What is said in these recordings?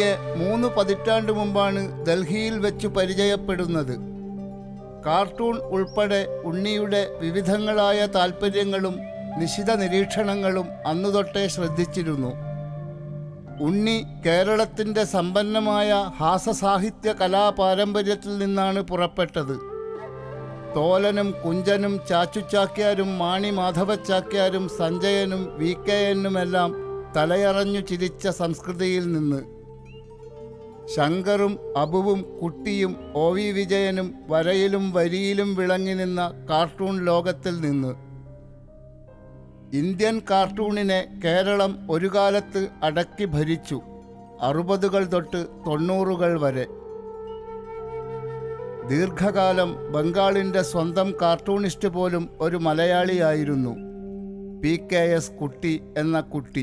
ഉണ്ണിയെ മൂന്ന് പതിറ്റാണ്ട് മുമ്പാണ് ഡൽഹിയിൽ വെച്ച് പരിചയപ്പെടുന്നത് കാർട്ടൂൺ ഉൾപ്പെടെ ഉണ്ണിയുടെ വിവിധങ്ങളായ താൽപ്പര്യങ്ങളും നിശിത നിരീക്ഷണങ്ങളും അന്നുതൊട്ടേ ശ്രദ്ധിച്ചിരുന്നു ഉണ്ണി കേരളത്തിൻ്റെ സമ്പന്നമായ ഹാസസാഹിത്യ കലാപാരമ്പര്യത്തിൽ നിന്നാണ് പുറപ്പെട്ടത് തോലനും കുഞ്ചനും ചാച്ചുചാക്യാരും മാണി മാധവച്ചാക്യാരും സഞ്ജയനും വി കെ എന്നുമെല്ലാം തലയറഞ്ഞു ചിരിച്ച സംസ്കൃതിയിൽ നിന്ന് ശങ്കറും അബുവും കുട്ടിയും ഒ വി വിജയനും വരയിലും വരിയിലും വിളങ്ങി നിന്ന കാർട്ടൂൺ ലോകത്തിൽ നിന്ന് ഇന്ത്യൻ കാർട്ടൂണിനെ കേരളം ഒരു കാലത്ത് അടക്കി ഭരിച്ചു അറുപതുകൾ തൊട്ട് തൊണ്ണൂറുകൾ വരെ ദീർഘകാലം ബംഗാളിൻ്റെ സ്വന്തം കാർട്ടൂണിസ്റ്റ് പോലും ഒരു മലയാളിയായിരുന്നു പി കെ എസ് കുട്ടി എന്ന കുട്ടി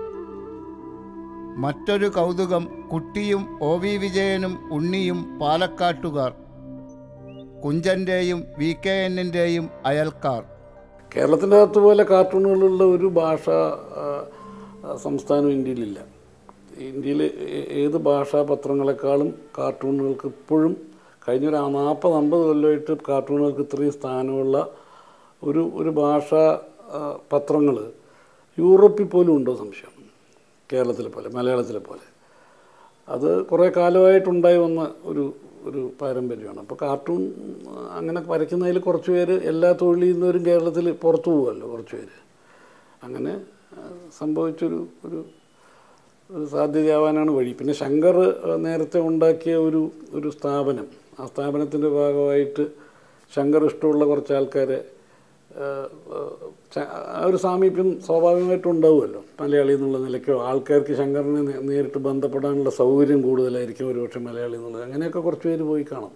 മറ്റൊരു കൗതുകം കുട്ടിയും ഒ വി വിജയനും ഉണ്ണിയും പാലക്കാട്ടുകാർ കുഞ്ചൻ്റെയും വി കെ എന്നിൻ്റെയും അയൽക്കാർ കേരളത്തിൻ്റെ അകത്ത് പോലെ കാർട്ടൂണുകളുള്ള ഒരു ഭാഷ ആ, ആ, സംസ്ഥാനം ഇന്ത്യയിലില്ല ഇന്ത്യയിൽ ഏ- ഏത് ഭാഷാ പത്രങ്ങളെക്കാളും കാർട്ടൂണുകൾക്ക് ഇപ്പോഴും കഴിഞ്ഞ ഒരു നാൽപ്പത് അമ്പത് കൊല്ലമായിട്ട് കാർട്ടൂണുകൾക്ക് ഇത്രയും സ്ഥാനമുള്ള ഒരു ഒരു ഭാഷാ പത്രങ്ങൾ യൂറോപ്പിൽ പോലും ഉണ്ടോ സംശയം കേരളത്തിലെ പോലെ മലയാളത്തിലെ പോലെ അത് കുറേ കാലമായിട്ടുണ്ടായി വന്ന ഒരു ഒരു പാരമ്പര്യമാണ് അപ്പോൾ കാർട്ടൂൺ ആ, അങ്ങനെ വരയ്ക്കുന്നതിൽ കുറച്ച് പേര് എല്ലാ തൊഴിലിൽ നിന്നവരും കേരളത്തിൽ പുറത്തു പോകുമല്ലോ കുറച്ച് പേര് അങ്ങനെ ആ, സംഭവിച്ചൊരു ഒരു ഒരു സാധ്യതയാവാനാണ് വഴി പിന്നെ ശങ്കർ ആ, നേരത്തെ ഉണ്ടാക്കിയ ഒരു ഒരു സ്ഥാപനം ആ സ്ഥാപനത്തിൻ്റെ ഭാഗമായിട്ട് ശങ്കർ ഇഷ്ടമുള്ള കുറച്ച് ആൾക്കാരെ ആ, ആ, ച- ആ ഒരു സാമീപ്യം സ്വാഭാവികമായിട്ടും ഉണ്ടാവുമല്ലോ മലയാളി എന്നുള്ള നിലയ്ക്കോ ആൾക്കാർക്ക് ശങ്കറിനെ നേ- നേരിട്ട് ബന്ധപ്പെടാനുള്ള സൗകര്യം കൂടുതലായിരിക്കും ഒരുപക്ഷെ മലയാളി എന്നുള്ളത് അങ്ങനെയൊക്കെ കുറച്ച് പേര് പോയി കാണാം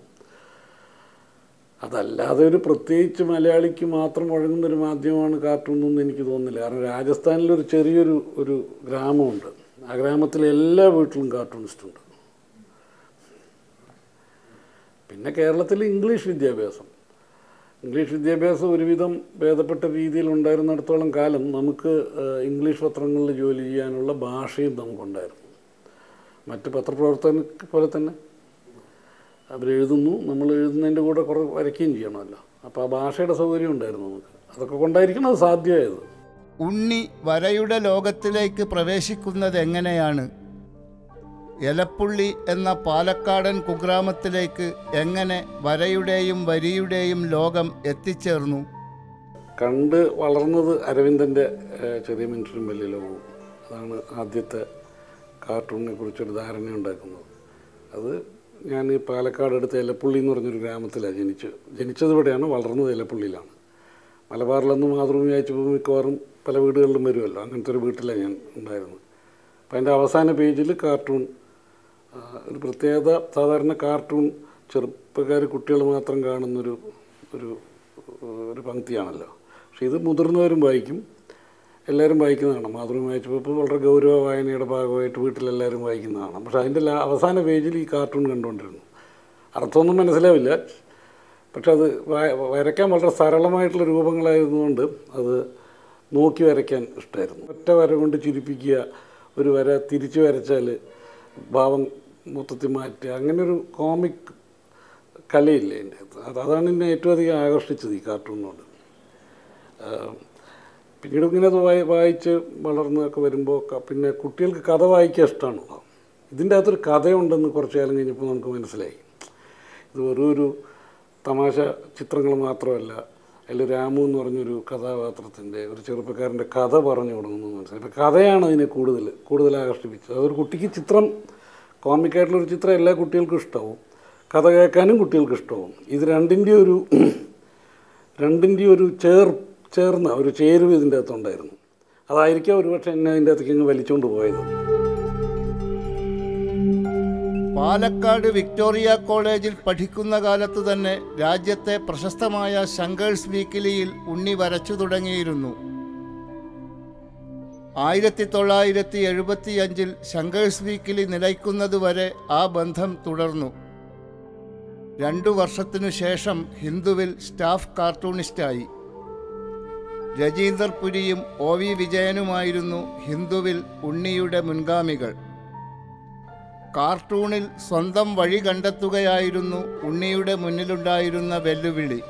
അതല്ലാതെ ഒരു പ്രത്യേകിച്ച് മലയാളിക്ക് മാത്രം വഴങ്ങുന്ന ഒരു മാധ്യമമാണ് കാർട്ടൂൺ എന്നൊന്നും എനിക്ക് തോന്നുന്നില്ല കാരണം രാജസ്ഥാനിലൊരു ചെറിയൊരു ഒരു ഗ്രാമമുണ്ട് ആ ഗ്രാമത്തിലെ എല്ലാ വീട്ടിലും കാർട്ടൂണിസ്റ്റ് ഉണ്ട് പിന്നെ കേരളത്തിൽ ഇംഗ്ലീഷ് വിദ്യാഭ്യാസം ഇംഗ്ലീഷ് വിദ്യാഭ്യാസം ഒരുവിധം ഭേദപ്പെട്ട രീതിയിൽ ഉണ്ടായിരുന്നിടത്തോളം കാലം നമുക്ക് ഏഹ്, ഇംഗ്ലീഷ് പത്രങ്ങളിൽ ജോലി ചെയ്യാനുള്ള ഭാഷയും നമുക്കുണ്ടായിരുന്നു മറ്റ് പത്രപ്രവർത്തന പോലെ തന്നെ അവരെഴുതുന്നു നമ്മൾ എഴുതുന്നതിൻ്റെ കൂടെ കുറേ വരയ്ക്കുകയും ചെയ്യണമല്ലോ അപ്പോൾ ആ ഭാഷയുടെ സൗകര്യം ഉണ്ടായിരുന്നു നമുക്ക് അതൊക്കെ കൊണ്ടായിരിക്കണം അത് സാധ്യമായത് ഉണ്ണി വരയുടെ ലോകത്തിലേക്ക് പ്രവേശിക്കുന്നത് എങ്ങനെയാണ് എലപ്പുള്ളി എന്ന പാലക്കാടൻ കുഗ്രാമത്തിലേക്ക് എങ്ങനെ വരയുടെയും വരിയുടെയും ലോകം എത്തിച്ചേർന്നു കണ്ട് വളർന്നത് അരവിന്ദൻ്റെ ഏഹ്, ചെറിയ മനുഷ്യരും വലിയ ലോകവും അതാണ് ആദ്യത്തെ കാർട്ടൂണിനെ കുറിച്ചൊരു ധാരണ ഉണ്ടാക്കുന്നത് അത് ഞാൻ ഈ പാലക്കാട് അടുത്ത് എലപ്പുള്ളി എന്ന് പറഞ്ഞൊരു ഗ്രാമത്തിലാണ് ജനിച്ചു ജനിച്ചത് ഇവിടെയാണ് വളർന്നത് എലപ്പുള്ളിയിലാണ് മലബാറിലൊന്നും മാതൃഭൂമി അയച്ചപ്പോൾ മിക്കവാറും പല വീടുകളിലും വരുമല്ലോ അങ്ങനത്തെ ഒരു വീട്ടിലാണ് ഞാൻ ഉണ്ടായിരുന്നത് അപ്പം അതിൻ്റെ അവസാന പേജിൽ കാർട്ടൂൺ ആ, ഒരു പ്രത്യേകത സാധാരണ കാർട്ടൂൺ ചെറുപ്പക്കാർ കുട്ടികൾ മാത്രം കാണുന്നൊരു ഒരു ഒരു പങ്ക്തിയാണല്ലോ പക്ഷെ ഇത് മുതിർന്നവരും വായിക്കും എല്ലാവരും വായിക്കുന്നതാണ് മാതൃഭൂമി വായിച്ചപ്പോൾ ഇപ്പോൾ വളരെ ഗൗരവ വായനയുടെ ഭാഗമായിട്ട് വീട്ടിലെല്ലാവരും വായിക്കുന്നതാണ് പക്ഷെ അതിൻ്റെ ലാ- അവസാന പേജിൽ ഈ കാർട്ടൂൺ കണ്ടുകൊണ്ടിരുന്നു അർത്ഥമൊന്നും മനസ്സിലാവില്ല പക്ഷെ അത് വ- വരയ്ക്കാൻ വളരെ സരളമായിട്ടുള്ള രൂപങ്ങളായതുകൊണ്ട് അത് നോക്കി വരയ്ക്കാൻ ഇഷ്ടമായിരുന്നു ഒറ്റ വര കൊണ്ട് ചിരിപ്പിക്കുക ഒരു വര തിരിച്ചു വരച്ചാൽ ഭാവം മൊത്തത്തിൽ മാറ്റുക അങ്ങനെ ഒരു കോമിക് കലയില്ലേ എൻ്റെ അകത്ത് അത് അതാണ് എന്നെ ഏറ്റവും അധികം ആകർഷിച്ചത് ഈ കാർട്ടൂണിനോട് ആഹ് പിന്നീട് ഇങ്ങനെ അത് വായി വായിച്ച് വളർന്നൊക്കെ വരുമ്പോൾ ക- പിന്നെ കുട്ടികൾക്ക് കഥ വായിക്കാൻ ഇഷ്ടമാണ് ഇതിൻ്റെ അകത്തൊരു കഥയുണ്ടെന്ന് കുറച്ച് കാലം കഴിഞ്ഞപ്പോൾ നമുക്ക് മനസ്സിലായി ഇത് വെറും ഒരു തമാശ ചിത്രങ്ങൾ മാത്രമല്ല അതിൽ രാമു എന്ന് പറഞ്ഞൊരു കഥാപാത്രത്തിൻ്റെ ഒരു ചെറുപ്പക്കാരൻ്റെ കഥ പറഞ്ഞു കൊടുക്കുന്നു മനസ്സിലായി അപ്പോൾ കഥയാണ് അതിനെ കൂടുതൽ കൂടുതൽ ആകർഷിപ്പിച്ചത് അതൊരു കുട്ടിക്ക് ചിത്രം കോമിക്കായിട്ടുള്ളൊരു ചിത്രം എല്ലാ കുട്ടികൾക്കും ഇഷ്ടമാവും കഥ കേൾക്കാനും കുട്ടികൾക്ക് ഇഷ്ടമാവും ഇത് രണ്ടിൻ്റെ ഒരു രണ്ടിൻ്റെ ഒരു ചേർ ചേർന്ന ഒരു ചേരുവ ഇതിൻ്റെ അകത്തുണ്ടായിരുന്നു അതായിരിക്കാം ഒരുപക്ഷെ എന്നെ അതിൻ്റെ അകത്തേക്ക് അങ്ങ് വലിച്ചുകൊണ്ട് പോയത് പാലക്കാട് വിക്ടോറിയ കോളേജിൽ പഠിക്കുന്ന കാലത്ത് തന്നെ രാജ്യത്തെ പ്രശസ്തമായ ശങ്കേഴ്സ് വീക്കിലിയിൽ ഉണ്ണി വരച്ചു തുടങ്ങിയിരുന്നു ആയിരത്തി തൊള്ളായിരത്തി എഴുപത്തിയഞ്ചിൽ ശങ്കേഴ്സ് വീക്കിലി നിലയ്ക്കുന്നതുവരെ ആ ബന്ധം തുടർന്നു രണ്ടു വർഷത്തിനു ശേഷം ഹിന്ദുവിൽ സ്റ്റാഫ് കാർട്ടൂണിസ്റ്റായി രജീന്ദർ പുരിയും ഒ വി വിജയനുമായിരുന്നു ഹിന്ദുവിൽ ഉണ്ണിയുടെ മുൻഗാമികൾ കാർട്ടൂണിൽ സ്വന്തം വഴി കണ്ടെത്തുകയായിരുന്നു ഉണ്ണിയുടെ മുന്നിലുണ്ടായിരുന്ന വെല്ലുവിളി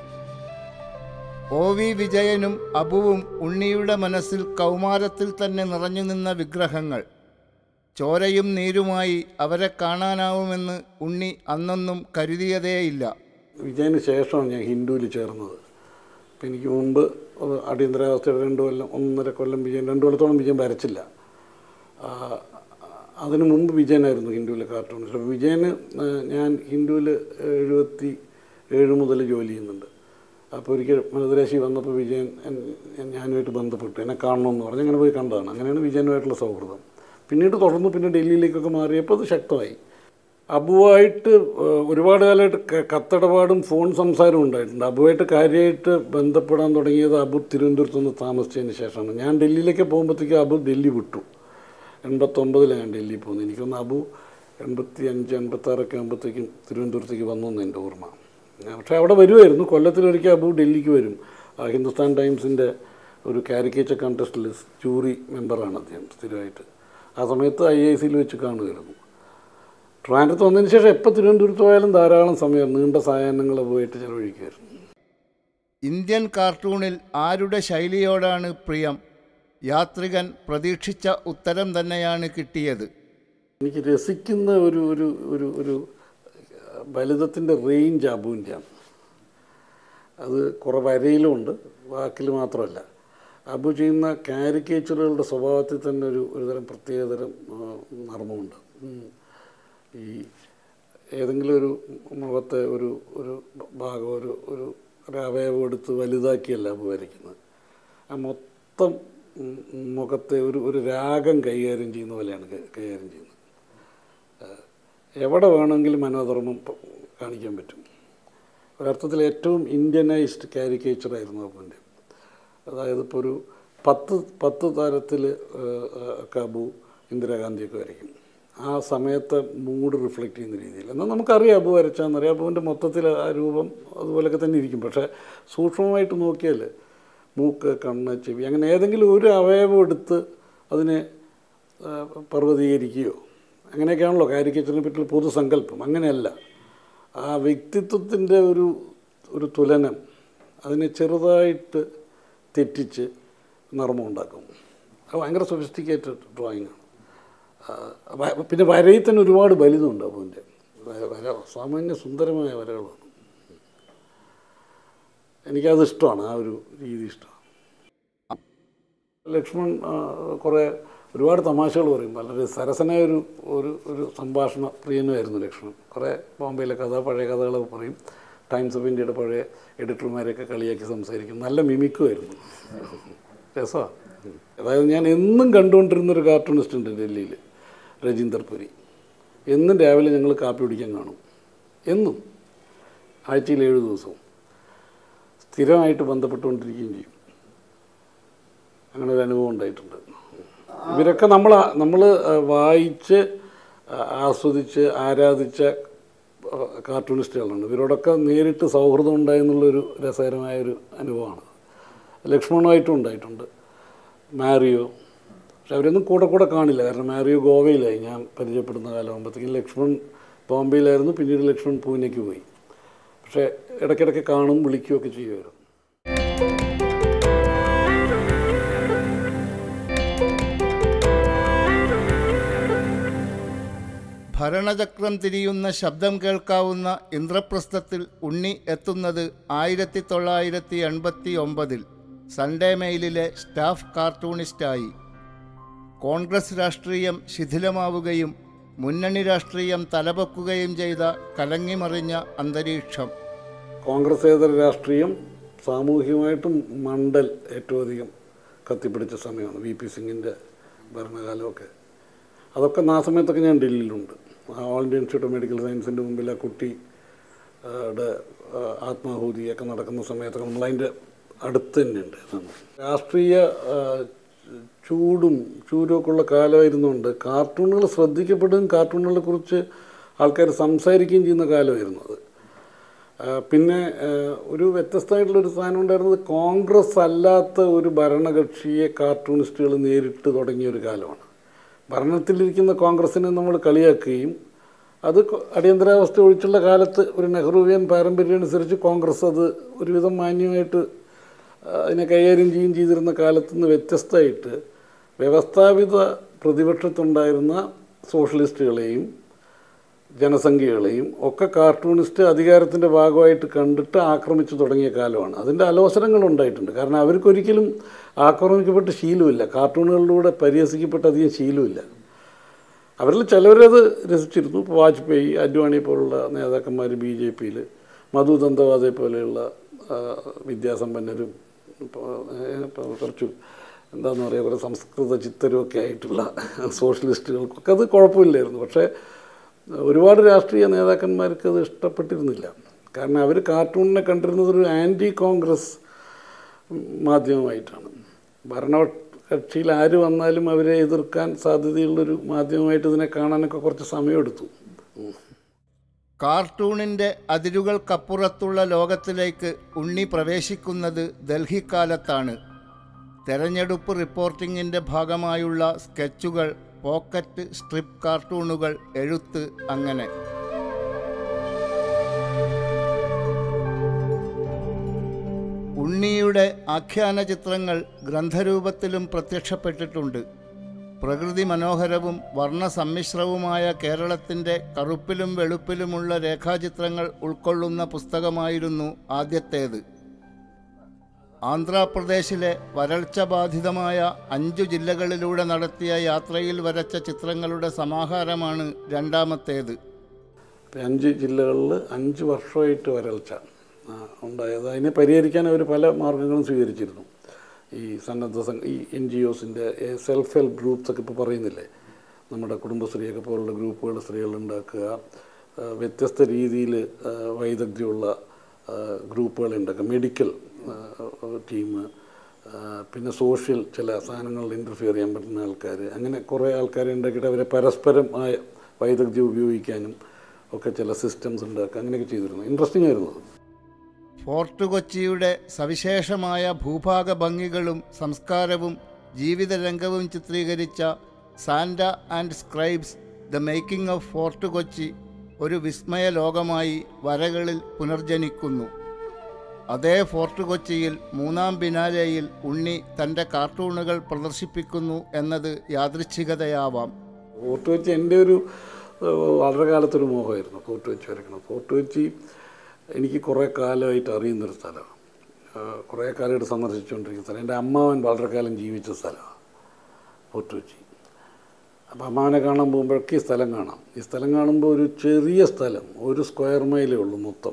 ഒ വി വിജയനും അബുവും ഉണ്ണിയുടെ മനസ്സിൽ കൗമാരത്തിൽ തന്നെ നിറഞ്ഞു നിന്ന വിഗ്രഹങ്ങൾ ചോരയും നീരുമായി അവരെ കാണാനാവുമെന്ന് ഉണ്ണി അന്നൊന്നും കരുതിയതേയില്ല വിജയന് ശേഷമാണ് ഞാൻ ഹിന്ദുവിൽ ചേർന്നത് അപ്പം എനിക്ക് മുമ്പ് അത് അടിയന്തരാവസ്ഥയുടെ രണ്ട് കൊല്ലം ഒന്നര കൊല്ലം വിജയൻ രണ്ട് കൊല്ലത്തോളം വിജയൻ വരച്ചില്ല ആ, അതിനു മുമ്പ് വിജയനായിരുന്നു ഹിന്ദുവിലെ കാർട്ടൂണിസ്റ്റ് അപ്പോൾ വിജയന് ആ, ഞാൻ ഹിന്ദുവിൽ എഴുപത്തി ഏഴ് മുതൽ ജോലി ചെയ്യുന്നുണ്ട് അപ്പോൾ ഒരിക്കൽ മനുതരാശി വന്നപ്പോൾ വിജയൻ എൻ- എൻ- ഞാനുമായിട്ട് ബന്ധപ്പെട്ടു എന്നെ കാണണമെന്ന് പറഞ്ഞ് അങ്ങനെ പോയി കണ്ടതാണ് അങ്ങനെയാണ് വിജയനുമായിട്ടുള്ള സൗഹൃദം പിന്നീട് തുടർന്ന് പിന്നെ ഡൽഹിയിലേക്കൊക്കെ മാറിയപ്പോൾ അത് ശക്തമായി അബുവായിട്ട് ഏഹ്, ഒരുപാട് കാലമായിട്ട് ക- കത്തിടപാടും ഫോൺ സംസാരവും ഉണ്ടായിട്ടുണ്ട് അബുവായിട്ട് കാര്യമായിട്ട് ബന്ധപ്പെടാൻ തുടങ്ങിയത് അബു തിരുവനന്തപുരത്ത് നിന്ന് താമസിച്ചതിന് ശേഷമാണ് ഞാൻ ഡൽഹിയിലേക്ക് പോകുമ്പോഴത്തേക്കും അബു ഡൽഹി വിട്ടു എൺപത്തൊമ്പതിലാണ് ഞാൻ ഡൽഹി പോകുന്നത് എനിക്കൊന്ന് അബു എൺപത്തി അഞ്ച് എൺപത്താറൊക്കെ ആകുമ്പോഴത്തേക്കും തിരുവനന്തപുരത്തേക്ക് വന്നു എന്ന് എൻ്റെ ഓർമ്മ ഞാൻ പക്ഷേ അവിടെ വരുമായിരുന്നു കൊല്ലത്തിലൊരിക്കൽ അബു ഡൽഹിക്ക് വരും ആ ഹിന്ദുസ്ഥാൻ ടൈംസിൻ്റെ ഒരു കാരിക്കേച്ചർ കോൺടെസ്റ്റിൽ ജൂറി മെമ്പറാണ് അദ്ദേഹം സ്ഥിരമായിട്ട് ആ സമയത്ത് ഐ ഐ സിയിൽ വെച്ച് കാണുമായിരുന്നു ട്രാൻഡത്ത് വന്നതിന് ശേഷം എപ്പോൾ തിരുവനന്തപുരത്ത് പോയാലും ധാരാളം സമയം നീണ്ട സായാഹ്നങ്ങൾ പോയിട്ട് ചെലവഴിക്കുമായിരുന്നു ഇന്ത്യൻ കാർട്ടൂണിൽ ആരുടെ ശൈലിയോടാണ് പ്രിയം യാത്രികൻ പ്രതീക്ഷിച്ച ഉത്തരം തന്നെയാണ് കിട്ടിയത് എനിക്ക് രസിക്കുന്ന ഒരു ഒരു ഒരു ഒരു ഫലിതത്തിൻ്റെ റേഞ്ച് അബുവിൻ്റെയാണ് അത് കുറേ വരയിലും ഉണ്ട് വാക്കിൽ മാത്രമല്ല അബു ചെയ്യുന്ന കാരിക്കേച്ചറുകളുടെ സ്വഭാവത്തിൽ തന്നെ ഒരു ഒരുതരം പ്രത്യേകതരം ആ, നർമ്മമുണ്ട് ഉം. ഈ ഏതെങ്കിലും ഒരു മുഖത്തെ ഒരു ഒരു ഭാഗം ഒരു ഒരു ഒരു അവയവം എടുത്ത് വലുതാക്കിയല്ല അബു വരയ്ക്കുന്നത് ആ മൊത്തം ഉം, മുഖത്തെ ഒരു ഒരു രാഗം കൈകാര്യം ചെയ്യുന്ന പോലെയാണ് കൈ- കൈകാര്യം ചെയ്യുന്നത് ഏഹ് എവിടെ വേണമെങ്കിലും മനോധർമ്മം പ- കാണിക്കാൻ പറ്റും ഒരർത്ഥത്തിൽ ഏറ്റവും ഇന്ത്യനൈസ്ഡ് കാരിക്കേച്ചറായിരുന്നു അപ്പൻ്റെ അതായത് ഇപ്പോൾ ഒരു പത്ത് പത്ത് തരത്തിൽ കബു ഇന്ദിരാഗാന്ധിയൊക്കെ വരയ്ക്കും ആ സമയത്തെ മൂഡ് റിഫ്ലക്റ്റ് ചെയ്യുന്ന രീതിയിൽ എന്നാൽ നമുക്കറിയാം അബു വരച്ചാന്നറിയാം അബുവിൻ്റെ മൊത്തത്തിൽ ആ രൂപം അതുപോലെയൊക്കെ തന്നെ ഇരിക്കും പക്ഷേ സൂക്ഷ്മമായിട്ട് നോക്കിയാൽ മൂക്ക് കണ്ണ് ചെവി അങ്ങനെ ഏതെങ്കിലും ഒരു അവയവം എടുത്ത് അതിനെ ആ, പർവ്വതീകരിക്കുകയോ അങ്ങനെയൊക്കെയാണല്ലോ കാരിക്കേച്ചറിനെ പറ്റിയുള്ള പൊതുസങ്കല്പം അങ്ങനെയല്ല ആ വ്യക്തിത്വത്തിൻ്റെ ഒരു ഒരു തുലനം അതിനെ ചെറുതായിട്ട് തെറ്റിച്ച് നർമ്മം ഉണ്ടാക്കും അത് ഭയങ്കര സൊഫിസ്റ്റിക്കേറ്റഡ് ഡ്രോയിങ് ആണ് പിന്നെ വരയിൽ തന്നെ ഒരുപാട് ബലിതമുണ്ട് അപ്പൂൻ്റെ വര സാമാന്യ സുന്ദരമായ വരകളാണ് എനിക്കത് ഇഷ്ടമാണ് ആ ഒരു രീതി ഇഷ്ടമാണ് ലക്ഷ്മൺ ആ, കുറേ ഒരുപാട് തമാശകൾ പറയും വളരെ സരസനായ ഒരു ഒരു ഒരു സംഭാഷണ പ്രിയനുമായിരുന്നു ലക്ഷ്മൺ കുറേ ബോംബെയിലെ കഥ പഴയ കഥകളൊക്കെ പറയും ടൈംസ് ഓഫ് ഇന്ത്യയുടെ പഴയ എഡിറ്റർമാരെയൊക്കെ കളിയാക്കി സംസാരിക്കും നല്ല മിമിക്കുമായിരുന്നു രസമാണ് അതായത് ഞാൻ എന്നും കണ്ടുകൊണ്ടിരുന്നൊരു കാർട്ടൂണിസ്റ്റ് ഉണ്ട് ഡൽഹിയിൽ രജീന്ദർ പുരി എന്നും രാവിലെ ഞങ്ങൾ കാപ്പി കുടിക്കാൻ കാണും എന്നും ആഴ്ചയിൽ ഏഴ് ദിവസവും സ്ഥിരമായിട്ട് ബന്ധപ്പെട്ടുകൊണ്ടിരിക്കുകയും ചെയ്യും അങ്ങനെ ഒരു അനുഭവം ഉണ്ടായിട്ടുണ്ട് ഇവരൊക്കെ നമ്മൾ നമ്മൾ വായിച്ച് ആ, ആസ്വദിച്ച് ആരാധിച്ച ആ, കാർട്ടൂണിസ്റ്റുകളാണ് ഇവരോടൊക്കെ നേരിട്ട് സൗഹൃദം ഉണ്ടായെന്നുള്ളൊരു രസകരമായ ഒരു അനുഭവമാണ് ലക്ഷ്മണുമായിട്ടും ഉണ്ടായിട്ടുണ്ട് മാരിയോ പക്ഷെ അവരൊന്നും കൂടെ കൂടെ കാണില്ല കാരണം മാരിയോ ഗോവയിലായി ഞാൻ പരിചയപ്പെടുന്ന കാലമാകുമ്പോഴത്തേക്കും ലക്ഷ്മൺ ബോംബെയിലായിരുന്നു പിന്നീട് ലക്ഷ്മൺ പൂനെക്ക് പോയി പക്ഷേ ഇടയ്ക്കിടയ്ക്ക് കാണും വിളിക്കുകയൊക്കെ ചെയ്യുമായിരുന്നു ഭരണചക്രം തിരിയുന്ന ശബ്ദം കേൾക്കാവുന്ന ഇന്ദ്രപ്രസ്ഥത്തിൽ ഉണ്ണി എത്തുന്നത് ആയിരത്തി തൊള്ളായിരത്തി എൺപത്തി ഒമ്പതിൽ സൺഡേ മെയിലിലെ സ്റ്റാഫ് കാർട്ടൂണിസ്റ്റായി കോൺഗ്രസ് രാഷ്ട്രീയം ശിഥിലമാവുകയും മുന്നണി രാഷ്ട്രീയം തലപൊക്കുകയും ചെയ്ത കലങ്ങിമറിഞ്ഞ അന്തരീക്ഷം കോൺഗ്രസേതര രാഷ്ട്രീയം സാമൂഹികമായിട്ടും മണ്ടൽ ഏറ്റവും അധികം കത്തിപ്പിടിച്ച സമയമാണ് വി പി സിംഗിൻ്റെ ഭരണകാലമൊക്കെ അതൊക്കെ ആ സമയത്തൊക്കെ ഞാൻ ഡൽഹിയിലുണ്ട് ആ all India institute of medical സയൻസിൻ്റെ മുമ്പിൽ ആ കുട്ടി ആ, ടെ ആ, ആത്മാഹൂതിയൊക്കെ നടക്കുന്ന സമയത്തൊക്കെ നമ്മളതിൻ്റെ അടുത്ത് തന്നെയുണ്ട് രാഷ്ട്രീയ ആ, ചൂടും ചൂരുമൊക്കെ ഉള്ള കാലമായിരുന്നുകൊണ്ട് കാർട്ടൂണുകൾ ശ്രദ്ധിക്കപ്പെടുകയും കാർട്ടൂണുകളെ കുറിച്ച് ആൾക്കാർ സംസാരിക്കുകയും ചെയ്യുന്ന കാലമായിരുന്നു അത് ആ, പിന്നെ ആ, ഒരു വ്യത്യസ്തമായിട്ടുള്ളൊരു സാധനം ഉണ്ടായിരുന്നത് കോൺഗ്രസ് അല്ലാത്ത ഒരു ഭരണകക്ഷിയെ കാർട്ടൂണിസ്റ്റുകൾ നേരിട്ട് തുടങ്ങിയ ഒരു കാലമാണ് ഭരണത്തിലിരിക്കുന്ന കോൺഗ്രസിനെ നമ്മൾ കളിയാക്കുകയും അത് കൊ- അടിയന്തരാവസ്ഥ ഒഴിച്ചുള്ള കാലത്ത് ഒരു നെഹ്റുവിയൻ പാരമ്പര്യം അനുസരിച്ച് കോൺഗ്രസ് അത് ഒരുവിധം മാന്യമായിട്ട് ആ, അതിനെ കൈകാര്യം ചെയ്യുകയും ചെയ്തിരുന്ന കാലത്ത് നിന്ന് വ്യത്യസ്തമായിട്ട് വ്യവസ്ഥാപിത പ്രതിപക്ഷത്തുണ്ടായിരുന്ന സോഷ്യലിസ്റ്റുകളെയും ജനസംഖ്യകളെയും ഒക്കെ കാർട്ടൂണിസ്റ്റ് അധികാരത്തിൻ്റെ ഭാഗമായിട്ട് കണ്ടിട്ട് ആക്രമിച്ചു തുടങ്ങിയ കാലമാണ് അതിൻ്റെ അലോസരങ്ങൾ ഉണ്ടായിട്ടുണ്ട് കാരണം അവർക്കൊരിക്കലും ആക്രമിക്കപ്പെട്ട ശീലമില്ല കാർട്ടൂണുകളിലൂടെ പരിഹസിക്കപ്പെട്ട അധികം ശീലമില്ല അവരിൽ ചിലവരത് രസിച്ചിരുന്നു ഇപ്പോൾ വാജ്പേയി അദ്വാനി പോലുള്ള നേതാക്കന്മാർ ബി ജെ പിയിൽ മധു ദന്തവാദെ പോലെയുള്ള ആ, വിദ്യാസമ്പന്നരും ഇപ്പോൾ, ഏ, ഇപ്പോൾ കുറച്ച് എന്താണെന്ന് പറയുക കുറേ സംസ്കൃത ചിത്തരും ഒക്കെ ആയിട്ടുള്ള സോഷ്യലിസ്റ്റുകൾക്കൊക്കെ അത് കുഴപ്പമില്ലായിരുന്നു പക്ഷേ ഒരുപാട് രാഷ്ട്രീയ നേതാക്കന്മാർക്ക് അത് ഇഷ്ടപ്പെട്ടിരുന്നില്ല കാരണം അവർ കാർട്ടൂണിനെ കണ്ടിരുന്നത് ഒരു ആൻറ്റി കോൺഗ്രസ് മാധ്യമമായിട്ടാണ് ഭരണ കക്ഷിയിൽ ആര് വന്നാലും അവരെ എതിർക്കാൻ സാധ്യതയുള്ളൊരു മാധ്യമമായിട്ട് ഇതിനെ കാണാനൊക്കെ കുറച്ച് സമയമെടുത്തു ഉം. കാർട്ടൂണിൻ്റെ അതിരുകൾക്കപ്പുറത്തുള്ള ലോകത്തിലേക്ക് ഉണ്ണി പ്രവേശിക്കുന്നത് ഡൽഹിക്കാലത്താണ് തെരഞ്ഞെടുപ്പ് റിപ്പോർട്ടിങ്ങിൻ്റെ ഭാഗമായുള്ള സ്കെച്ചുകൾ പോക്കറ്റ് സ്ട്രിപ്പ് കാർട്ടൂണുകൾ എഴുത്ത് അങ്ങനെ ഉണ്ണിയുടെ ആഖ്യാന ചിത്രങ്ങൾ ഗ്രന്ഥരൂപത്തിലും പ്രത്യക്ഷപ്പെട്ടിട്ടുണ്ട് പ്രകൃതി മനോഹരവും വർണ്ണസമ്മിശ്രവുമായ കേരളത്തിൻ്റെ കറുപ്പിലും വെളുപ്പിലുമുള്ള രേഖാചിത്രങ്ങൾ ഉൾക്കൊള്ളുന്ന പുസ്തകമായിരുന്നു ആദ്യത്തേത് ആന്ധ്രാപ്രദേശിലെ വരൾച്ച ബാധിതമായ അഞ്ചു ജില്ലകളിലൂടെ നടത്തിയ യാത്രയിൽ വരച്ച ചിത്രങ്ങളുടെ സമാഹാരമാണ് രണ്ടാമത്തേത് ഇപ്പം അഞ്ച് ജില്ലകളിൽ അഞ്ച് വർഷമായിട്ട് വരൾച്ച ആ, ഉണ്ടായത് അതിനെ പരിഹരിക്കാൻ അവർ പല മാർഗങ്ങളും സ്വീകരിച്ചിരുന്നു ഈ സന്നദ്ധ സംഘ ഈ എൻ ജി ഒസിൻ്റെ സെൽഫ് ഹെൽപ്പ് ഗ്രൂപ്പ്സ് ഒക്കെ ഇപ്പോൾ പറയുന്നില്ലേ നമ്മുടെ കുടുംബശ്രീയൊക്കെ പോലുള്ള ഗ്രൂപ്പുകൾ സ്ത്രീകൾ ഉണ്ടാക്കുക ആ, വ്യത്യസ്ത രീതിയിൽ വൈദഗ്ധ്യമുള്ള ആ, ഗഗ്രൂപ്പുകൾ ഉണ്ടാക്കുക മെഡിക്കൽ ടീം പിന്നെ സോഷ്യൽ ചില സാധനങ്ങളിൽ ഇൻ്റർഫിയർ ചെയ്യാൻ പറ്റുന്ന ആൾക്കാർ അങ്ങനെ കുറേ ആൾക്കാരെ ഉണ്ടാക്കിയിട്ട് അവരെ പരസ്പരം ആ വൈദഗ്ധ്യം ഉപയോഗിക്കാനും ഒക്കെ ചില സിസ്റ്റംസ് ഉണ്ടാക്കുക അങ്ങനെയൊക്കെ ചെയ്തിരുന്നു ഇൻട്രസ്റ്റിംഗ് ആയിരുന്നു അത് ഫോർട്ട് കൊച്ചിയുടെ സവിശേഷമായ ഭൂഭാഗ ഭംഗികളും സംസ്കാരവും ജീവിതരംഗവും ചിത്രീകരിച്ച Santa and scribes the making of Fort Kochi ഒരു വിസ്മയ ലോകമായി വരകളിൽ പുനർജനിക്കുന്നു അതേ ഫോർട്ട് കൊച്ചിയിൽ മൂന്നാം ബിനാലെയിൽ ഉണ്ണി തൻ്റെ കാർട്ടൂണുകൾ പ്രദർശിപ്പിക്കുന്നു എന്നത് യാദൃച്ഛികതയാവാം ഫോർട്ട് കൊച്ചി എൻ്റെ ഒരു ഏഹ്, വളരെ കാലത്തൊരു മോഹമായിരുന്നു ഫോർട്ട് കൊച്ചി വരയ്ക്കണം ഫോർട്ട് കൊച്ചി എനിക്ക് കുറേ കാലമായിട്ട് അറിയുന്നൊരു സ്ഥലമാണ് ഏഹ്, കുറേ കാലമായിട്ട് സന്ദർശിച്ചുകൊണ്ടിരിക്കുന്ന സ്ഥലം എൻ്റെ അമ്മാവൻ വളരെ കാലം ജീവിച്ച സ്ഥലമാണ് ഫോർട്ട് കൊച്ചി അപ്പോൾ അമ്മാവനെ കാണാൻ പോകുമ്പോഴൊക്കെ ഈ സ്ഥലം കാണാം ഈ സ്ഥലം കാണുമ്പോൾ ഒരു ചെറിയ സ്ഥലം ഒരു സ്ക്വയർ മൈലേ ഉള്ളൂ മൊത്തം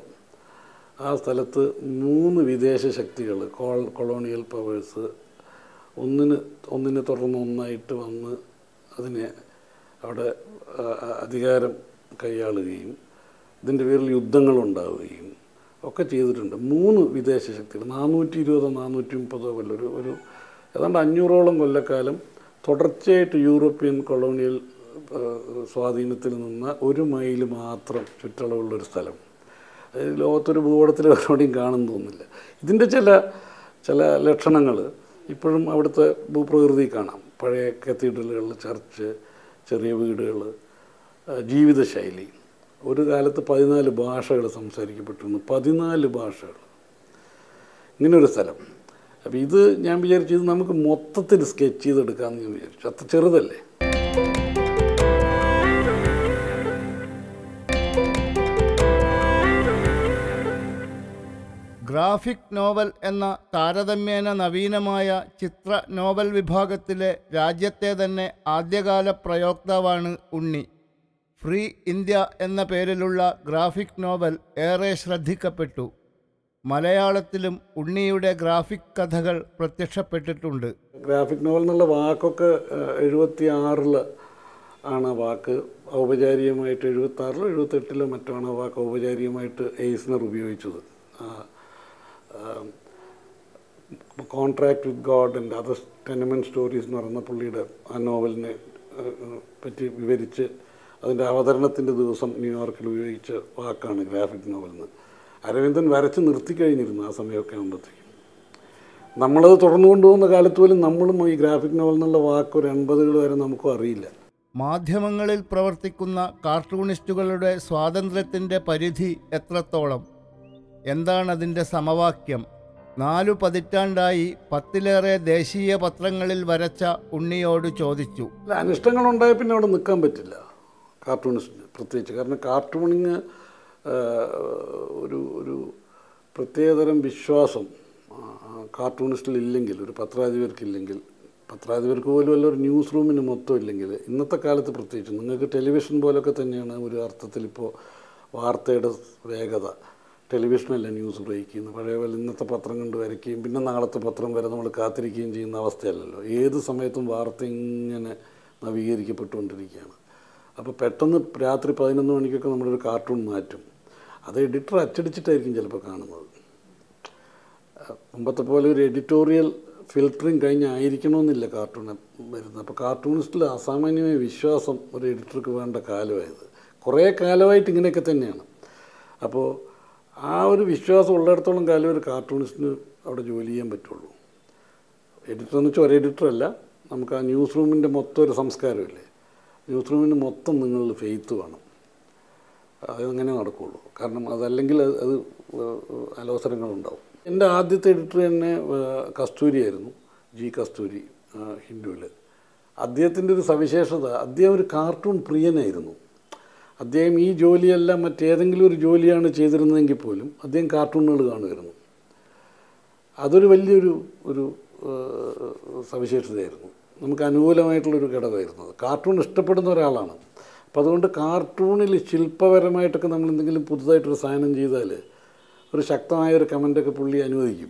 ആ സ്ഥലത്ത് മൂന്ന് വിദേശ ശക്തികൾ കോൾ കൊളോണിയൽ പവേഴ്സ് ഒന്നിന് ഒന്നിനെ തുടർന്ന് ഒന്നായിട്ട് വന്ന് അതിനെ അവിടെ ആ, ആ, അധികാരം കൈയാളുകയും ഇതിൻ്റെ പേരിൽ യുദ്ധങ്ങളുണ്ടാവുകയും ഒക്കെ ചെയ്തിട്ടുണ്ട് മൂന്ന് വിദേശ ശക്തികൾ നാനൂറ്റി ഇരുപതോ നാനൂറ്റി മുപ്പതോ കൊല്ലം ഒരു ഒരു ഏതാണ്ട് അഞ്ഞൂറോളം കൊല്ലക്കാലം തുടർച്ചയായിട്ട് യൂറോപ്യൻ കൊളോണിയൽ ആ, സ്വാധീനത്തിൽ നിന്ന ഒരു മൈൽ മാത്രം ചുറ്റളവുള്ളൊരു സ്ഥലം അത് ലോകത്തൊരു ഭൂപടത്തിൽ എവിടെയും കാണുന്നു തോന്നുന്നില്ല ഇതിൻ്റെ ചില ചില ലക്ഷണങ്ങൾ ഇപ്പോഴും അവിടുത്തെ ഭൂപ്രകൃതി കാണാം പഴയ കത്തീഡ്രലുകൾ ചർച്ച് ചെറിയ വീടുകൾ ജീവിതശൈലി ഒരു കാലത്ത് പതിനാല് ഭാഷകൾ സംസാരിക്കപ്പെട്ടിരുന്നു പതിനാല് ഭാഷകൾ ഇങ്ങനൊരു സ്ഥലം അപ്പോൾ ഇത് ഞാൻ വിചാരിച്ചു ഇത് നമുക്ക് മൊത്തത്തിൽ സ്കെച്ച് ചെയ്തെടുക്കാമെന്ന് ഞാൻ വിചാരിച്ചു അത്ര ചെറുതല്ലേ ഗ്രാഫിക് നോവൽ എന്ന താരതമ്യേന നവീനമായ ചിത്ര നോവൽ വിഭാഗത്തിലെ രാജ്യത്തെ തന്നെ ആദ്യകാല പ്രയോക്താവാണ് ഉണ്ണി ഫ്രീ ഇന്ത്യ എന്ന പേരിലുള്ള ഗ്രാഫിക് നോവൽ ഏറെ ശ്രദ്ധിക്കപ്പെട്ടു മലയാളത്തിലും ഉണ്ണിയുടെ ഗ്രാഫിക് കഥകൾ പ്രത്യക്ഷപ്പെട്ടിട്ടുണ്ട് ഗ്രാഫിക് നോവൽ എന്നുള്ള വാക്കൊക്കെ എഴുപത്തി ആറിൽ ആണ് ആ വാക്ക് ഔപചാരികമായിട്ട് എഴുപത്തി ആറിലോ എഴുപത്തെട്ടിലോ മറ്റോ ആണ് ആ വാക്ക് ഔപചാരികമായിട്ട് എയ്സ്നർ ഉപയോഗിച്ചത് contract with God and other tenement stories എന്ന് പറയുന്ന പുള്ളിയുടെ ആ നോവലിനെ ആ, പറ്റി വിവരിച്ച് അതിൻ്റെ അവതരണത്തിൻ്റെ ദിവസം ന്യൂയോർക്കിൽ ഉപയോഗിച്ച വാക്കാണ് ഗ്രാഫിക് നോവൽ എന്ന് അരവിന്ദൻ വരച്ച് നിർത്തിക്കഴിഞ്ഞിരുന്നു ആ സമയമൊക്കെ ആകുമ്പോഴത്തേക്കും നമ്മളത് തുടർന്നു കൊണ്ടുപോകുന്ന കാലത്ത് പോലും നമ്മളും ഈ ഗ്രാഫിക് നോവൽ എന്നുള്ള വാക്ക് ഒരു എൺപതുകൾ വരെ നമുക്കും അറിയില്ല മാധ്യമങ്ങളിൽ പ്രവർത്തിക്കുന്ന കാർട്ടൂണിസ്റ്റുകളുടെ സ്വാതന്ത്ര്യത്തിൻ്റെ പരിധി എത്രത്തോളം എന്താണതിൻ്റെ സമവാക്യം നാലു പതിറ്റാണ്ടായി പത്തിലേറെ ദേശീയ പത്രങ്ങളിൽ വരച്ച ഉണ്ണിയോട് ചോദിച്ചു അല്ല അനിഷ്ടങ്ങളുണ്ടായ പിന്നെ അവിടെ നിൽക്കാൻ പറ്റില്ല കാർട്ടൂണിസ്റ്റിന് പ്രത്യേകിച്ച് കാരണം കാർട്ടൂണിങ് ഒരു ഒരു പ്രത്യേകതരം വിശ്വാസം ആ, ആ, കാർട്ടൂണിസ്റ്റിൽ ഇല്ലെങ്കിൽ ഒരു പത്രാധിപർക്കില്ലെങ്കിൽ പത്രാധിപർക്ക് പോലും അല്ല ഒരു ന്യൂസ് റൂമിന് മൊത്തം ഇല്ലെങ്കിൽ ഇന്നത്തെ കാലത്ത് പ്രത്യേകിച്ച് നിങ്ങൾക്ക് ടെലിവിഷൻ പോലൊക്കെ തന്നെയാണ് ഒരു അർത്ഥത്തിൽ ഇപ്പോൾ വാർത്തയുടെ വേഗത ടെലിവിഷനല്ല ന്യൂസ് ബ്രേക്ക് ചെയ്യുന്നത് പഴയ പോലെ ഇന്നത്തെ പത്രം കൊണ്ട് വരയ്ക്കുകയും പിന്നെ നാളത്തെ പത്രം വരെ നമ്മൾ കാത്തിരിക്കുകയും ചെയ്യുന്ന അവസ്ഥയല്ലല്ലോ ഏത് സമയത്തും വാർത്ത ഇങ്ങനെ നവീകരിക്കപ്പെട്ടുകൊണ്ടിരിക്കുകയാണ് അപ്പോൾ പെട്ടെന്ന് രാത്രി പതിനൊന്ന് മണിക്കൊക്കെ നമ്മളൊരു കാർട്ടൂൺ മാറ്റും അത് എഡിറ്റർ അച്ചടിച്ചിട്ടായിരിക്കും ചിലപ്പോൾ കാണുന്നത് മുമ്പത്തെ പോലെ ഒരു എഡിറ്റോറിയൽ ഫിൽറ്ററിങ് കഴിഞ്ഞായിരിക്കണമെന്നില്ല കാർട്ടൂൺ വരുന്നത് അപ്പോൾ കാർട്ടൂണിസ്റ്റിൽ അസാമാന്യമായ വിശ്വാസം ഒരു എഡിറ്റർക്ക് വേണ്ട കാലമായത് കുറേ കാലമായിട്ട് ഇങ്ങനെയൊക്കെ തന്നെയാണ് അപ്പോൾ ആ ഒരു വിശ്വാസം ഉള്ളിടത്തോളം കാലം ഒരു കാർട്ടൂണിസ്റ്റിന് അവിടെ ജോലി ചെയ്യാൻ പറ്റുള്ളൂ എഡിറ്റർ എന്ന് വെച്ചാൽ ഒരു എഡിറ്റർ അല്ല നമുക്ക് ആ ന്യൂസ് റൂമിൻ്റെ മൊത്തം ഒരു സംസ്കാരമില്ലേ ന്യൂസ് റൂമിന് മൊത്തം നിങ്ങളിൽ ഫെയ്ത്ത് വേണം അത് അങ്ങനെ നടക്കുകയുള്ളൂ കാരണം അതല്ലെങ്കിൽ അത് അത് അലോസരങ്ങളുണ്ടാവും എൻ്റെ ആദ്യത്തെ എഡിറ്റർ തന്നെ ഏഹ്, കസ്തൂരിയായിരുന്നു ജി കസ്തൂരി ഹിന്ദുവിൽ അദ്ദേഹത്തിൻ്റെ ഒരു സവിശേഷത അദ്ദേഹം ഒരു കാർട്ടൂൺ പ്രിയനായിരുന്നു അദ്ദേഹം ഈ ജോലിയല്ല മറ്റേതെങ്കിലും ഒരു ജോലിയാണ് ചെയ്തിരുന്നതെങ്കിൽ പോലും അദ്ദേഹം കാർട്ടൂണുകൾ കാണുമായിരുന്നു അതൊരു വലിയൊരു ഒരു ഏഹ്, സവിശേഷതയായിരുന്നു നമുക്ക് അനുകൂലമായിട്ടുള്ളൊരു ഘടകമായിരുന്നു അത് കാർട്ടൂൺ ഇഷ്ടപ്പെടുന്ന ഒരാളാണ് അപ്പോൾ അതുകൊണ്ട് കാർട്ടൂണിൽ ശില്പപരമായിട്ടൊക്കെ നമ്മൾ എന്തെങ്കിലും പുതുതായിട്ടൊരു സാധനം ചെയ്താൽ ഒരു ശക്തമായ ഒരു കമൻ്റൊക്കെ പുള്ളി അനുവദിക്കും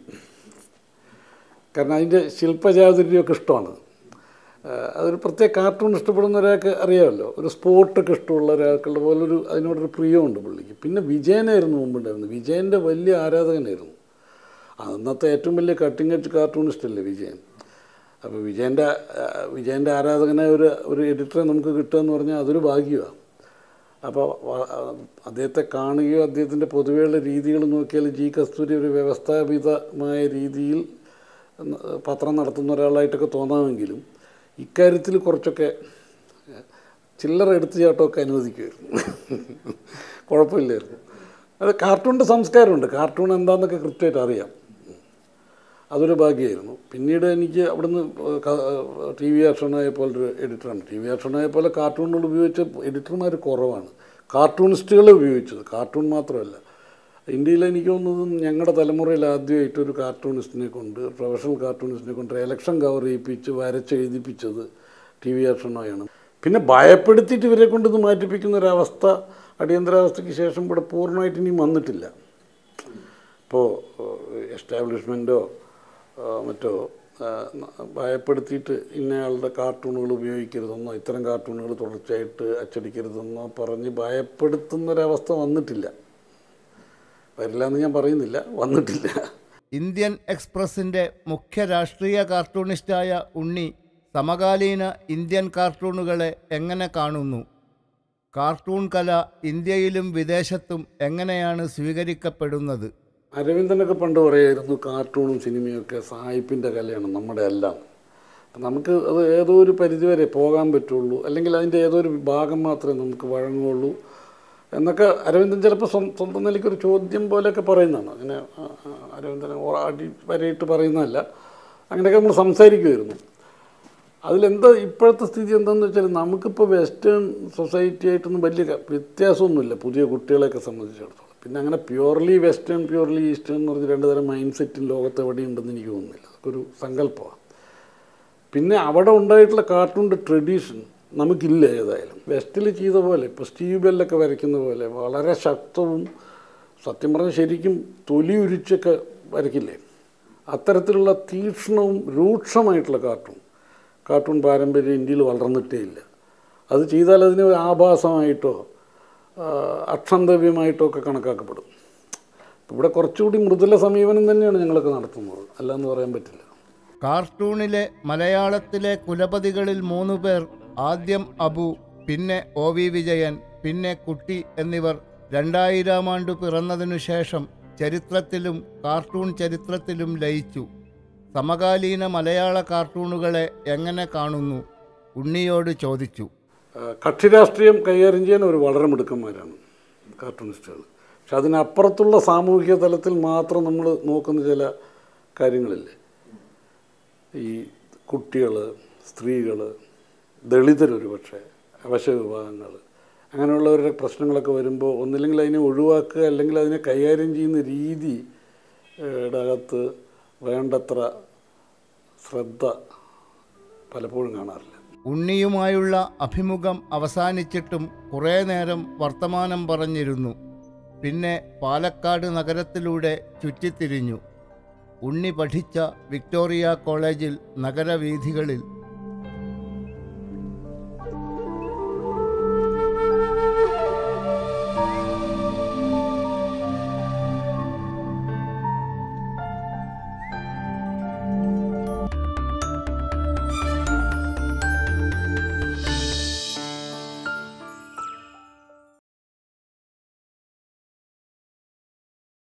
കാരണം അതിൻ്റെ ശില്പചാതുര്യമൊക്കെ ഇഷ്ടമാണ് ഏഹ് അതൊരു പ്രത്യേക കാർട്ടൂൺ ഇഷ്ടപ്പെടുന്ന ഒരാൾക്ക് അറിയാമല്ലോ ഒരു സ്പോർട്ടൊക്കെ ഇഷ്ടമുള്ള ഒരാൾക്കുള്ള പോലൊരു അതിനോടൊരു പ്രിയമുണ്ട് പുള്ളിക്ക് പിന്നെ വിജയനായിരുന്നു മുമ്പുണ്ടായിരുന്നത് വിജയൻ്റെ വലിയ ആരാധകനായിരുന്നു അന്നത്തെ ഏറ്റവും വലിയ കട്ടിങ് എഡ്ജ് കാർട്ടൂണിസ്റ്റ് അല്ലേ വിജയൻ അപ്പോൾ വിജയൻ്റെ ആ, വിജയൻ്റെ ആരാധകനായ ഒരു ഒരു എഡിറ്ററെ നമുക്ക് കിട്ടുക എന്ന് പറഞ്ഞാൽ അതൊരു ഭാഗ്യമാണ് അപ്പോൾ വ- ആ, അദ്ദേഹത്തെ കാണുകയോ അദ്ദേഹത്തിൻ്റെ പൊതുവെയുള്ള രീതികൾ നോക്കിയാൽ ജി കസ്തൂരി ഒരു വ്യവസ്ഥാപിതമായ രീതിയിൽ ന- പത്രം നടത്തുന്ന ഒരാളായിട്ടൊക്കെ തോന്നാമെങ്കിലും ഇക്കാര്യത്തിൽ കുറച്ചൊക്കെ ചില്ലറ എടുത്തു ചാട്ടമൊക്കെ അനുവദിക്കുമായിരുന്നു കുഴപ്പമില്ലായിരുന്നു അത് കാർട്ടൂണിൻ്റെ സംസ്കാരമുണ്ട് കാർട്ടൂൺ എന്താണെന്നൊക്കെ കൃത്യമായിട്ട് അറിയാം അതൊരു ഭാഗ്യമായിരുന്നു പിന്നീട് എനിക്ക് അവിടുന്ന് ടി വി ആർ പോലെ ഒരു എഡിറ്ററാണ് ടി വി ആർ പോലെ കാർട്ടൂണുകൾ ഉപയോഗിച്ച എഡിറ്റർമാർ കുറവാണ് കാർട്ടൂണിസ്റ്റുകളെ ഉപയോഗിച്ചത് കാർട്ടൂൺ മാത്രമല്ല ഇന്ത്യയിൽ എനിക്ക് തോന്നുന്നത് ഞങ്ങളുടെ തലമുറയിൽ ആദ്യമായിട്ട് ഒരു കാർട്ടൂണിസ്റ്റിനെ കൊണ്ട് പ്രൊഫഷണൽ കാർട്ടൂണിസ്റ്റിനെ കൊണ്ട് എലക്ഷൻ കവർ ചെയ്യിപ്പിച്ച് വരച്ചെഴുതിപ്പിച്ചത് ടി വി ആർ ഷണോയാണ് പിന്നെ ഭയപ്പെടുത്തിയിട്ട് ഇവരെ കൊണ്ട് ഇത് മാറ്റിപ്പിക്കുന്ന ഒരവസ്ഥ അടിയന്തരാവസ്ഥയ്ക്ക് ശേഷം ഇവിടെ പൂർണ്ണമായിട്ട് ഇനിയും വന്നിട്ടില്ല ഇപ്പോൾ എസ്റ്റാബ്ലിഷ്മെൻറ്റോ മറ്റോ ആ, ന- ഭയപ്പെടുത്തിയിട്ട് ഇന്നയാളുടെ കാർട്ടൂണുകൾ ഉപയോഗിക്കരുതെന്നോ ഇത്തരം കാർട്ടൂണുകൾ തുടർച്ചയായിട്ട് അച്ചടിക്കരുതെന്നോ പറഞ്ഞ് ഭയപ്പെടുത്തുന്നൊരവസ്ഥ വന്നിട്ടില്ല വരില്ല എന്ന് ഞാൻ പറയുന്നില്ല വന്നിട്ടില്ല ഇന്ത്യൻ എക്സ്പ്രസിൻ്റെ മുഖ്യ രാഷ്ട്രീയ കാർട്ടൂണിസ്റ്റായ ഉണ്ണി സമകാലീന ഇന്ത്യൻ കാർട്ടൂണുകളെ എങ്ങനെ കാണുന്നു കാർട്ടൂൺ കല ഇന്ത്യയിലും വിദേശത്തും എങ്ങനെയാണ് സ്വീകരിക്കപ്പെടുന്നത് അരവിന്ദനൊക്കെ പണ്ട് പറയായിരുന്നു കാർട്ടൂണും സിനിമയൊക്കെ സായിപ്പിൻ്റെ കലയാണ് നമ്മുടെ എല്ലാം അപ്പം നമുക്ക് അത് ഏതോ ഒരു പരിധിവരെ പോകാൻ പറ്റുള്ളൂ അല്ലെങ്കിൽ അതിൻ്റെ ഏതോ ഒരു ഭാഗം മാത്രമേ നമുക്ക് വഴങ്ങുള്ളൂ എന്നൊക്കെ അരവിന്ദൻ ചിലപ്പോൾ സ്വ- സ്വന്തം നിലയ്ക്ക് ഒരു ചോദ്യം പോലെയൊക്കെ പറയുന്നതാണ് അങ്ങനെ ആ, ആ, അരവിന്ദൻ ഓ- അടി വരയിട്ട് പറയുന്നതല്ല അങ്ങനെയൊക്കെ നമ്മൾ സംസാരിക്കുമായിരുന്നു അതിലെന്താ ഇപ്പോഴത്തെ സ്ഥിതി എന്താണെന്ന് വെച്ചാൽ നമുക്കിപ്പോൾ വെസ്റ്റേൺ സൊസൈറ്റി ആയിട്ടൊന്നും വലിയ ക- വ്യത്യാസമൊന്നുമില്ല പുതിയ കുട്ടികളെയൊക്കെ സംബന്ധിച്ചിടത്തോളം പിന്നെ അങ്ങനെ പ്യുവർലി വെസ്റ്റേൺ പ്യുവർലി ഈസ്റ്റേൺ എന്ന് പറഞ്ഞ് രണ്ട് തരം മൈൻഡ് സെറ്റും ലോകത്ത് എവിടെയും ഉണ്ടെന്ന് എനിക്ക് തോന്നുന്നില്ല അതൊക്കെ ഒരു സങ്കല്പമാണ് പിന്നെ അവിടെ ഉണ്ടായിട്ടുള്ള കാർട്ടൂണിൻ്റെ ട്രഡീഷൻ നമുക്കില്ല ഏതായാലും വെസ്റ്റിൽ ചെയ്ത പോലെ ഇപ്പോൾ സ്റ്റീവ് ബെല്ലൊക്കെ വരയ്ക്കുന്ന പോലെ വളരെ ശക്തവും സത്യം പറഞ്ഞാൽ ശരിക്കും തൊലി ഉരിച്ചൊക്കെ വരയ്ക്കില്ലേ അത്തരത്തിലുള്ള തീക്ഷ്ണവും രൂക്ഷമായിട്ടുള്ള കാർട്ടൂൺ കാർട്ടൂൺ പാരമ്പര്യം ഇന്ത്യയിൽ വളർന്നിട്ടേ ഇല്ല അത് ചെയ്താൽ അതിനെ ഒരു ആഭാസമായിട്ടോ ആ, അക്ഷന്തവ്യമായിട്ടോ ഒക്കെ കണക്കാക്കപ്പെടും ഇവിടെ കുറച്ചുകൂടി മൃദുല സമീപനം തന്നെയാണ് ഞങ്ങളൊക്കെ നടത്തുന്നത് അല്ലാന്ന് പറയാൻ പറ്റില്ല കാർട്ടൂണിലെ മലയാളത്തിലെ കുലപതികളിൽ മൂന്നു പേർ ആദ്യം അബു പിന്നെ ഒ വി വിജയൻ പിന്നെ കുട്ടി എന്നിവർ രണ്ടായിരം ആണ്ട് പിറന്നതിനു ശേഷം ചരിത്രത്തിലും കാർട്ടൂൺ ചരിത്രത്തിലും ലയിച്ചു സമകാലീന മലയാള കാർട്ടൂണുകളെ എങ്ങനെ കാണുന്നു ഉണ്ണിയോട് ചോദിച്ചു ആ, കക്ഷി രാഷ്ട്രീയം കൈകാര്യം ചെയ്യാൻ അവർ വളരെ മിടുക്കന്മാരാണ് കാർട്ടൂണിസ്റ്റുകൾ പക്ഷെ അതിനപ്പുറത്തുള്ള സാമൂഹിക തലത്തിൽ മാത്രം നമ്മൾ നോക്കുന്ന ചില കാര്യങ്ങളില്ലേ ഈ കുട്ടികൾ സ്ത്രീകൾ ദളിതരൊരു പക്ഷേ അവശ വിഭാഗങ്ങൾ അങ്ങനെയുള്ളവരുടെ പ്രശ്നങ്ങളൊക്കെ വരുമ്പോൾ ഒന്നില്ലെങ്കിൽ അതിനെ ഒഴിവാക്കുക അല്ലെങ്കിൽ അതിനെ കൈകാര്യം ചെയ്യുന്ന രീതി ഏഹ്, യുടെ അകത്ത് വേണ്ടത്ര ശ്രദ്ധ പലപ്പോഴും കാണാറില്ല ഉണ്ണിയുമായുള്ള അഭിമുഖം അവസാനിച്ചിട്ടും കുറേ നേരം വർത്തമാനം പറഞ്ഞിരുന്നു പിന്നെ പാലക്കാട് നഗരത്തിലൂടെ ചുറ്റിത്തിരിഞ്ഞു ഉണ്ണി പഠിച്ച വിക്ടോറിയ കോളേജിൽ നഗരവീഥികളിൽ